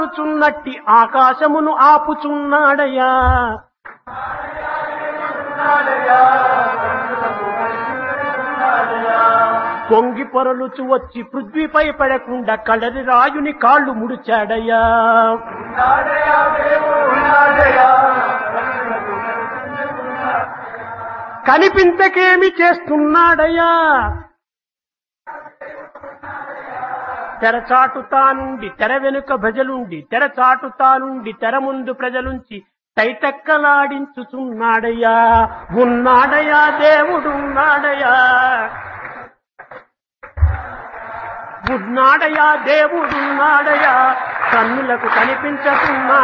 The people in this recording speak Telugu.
చున్నట్టి ఆకాశమును ఆపుచున్నాడయ్యా పొంగి పొరలుచు వచ్చి పృథ్వీపై పడకుండా కడరి రాయుని కాళ్ళు ముడిచాడయ్యా కనిపించకేమి చేస్తున్నాడయ్యా తెరచాటుతానుండి తెర వెనుక భజలుండి తెరచాటుతానుండి తెర ముందు ప్రజలుంచి తైతక్కలాడించుచున్నాడయ్యా ఉన్నాడయ్యా దేవుడున్నాడయ్యా ఉన్నాడయ్యా దేవుడున్నాడయ్యా కన్నులకు కనిపించకున్నా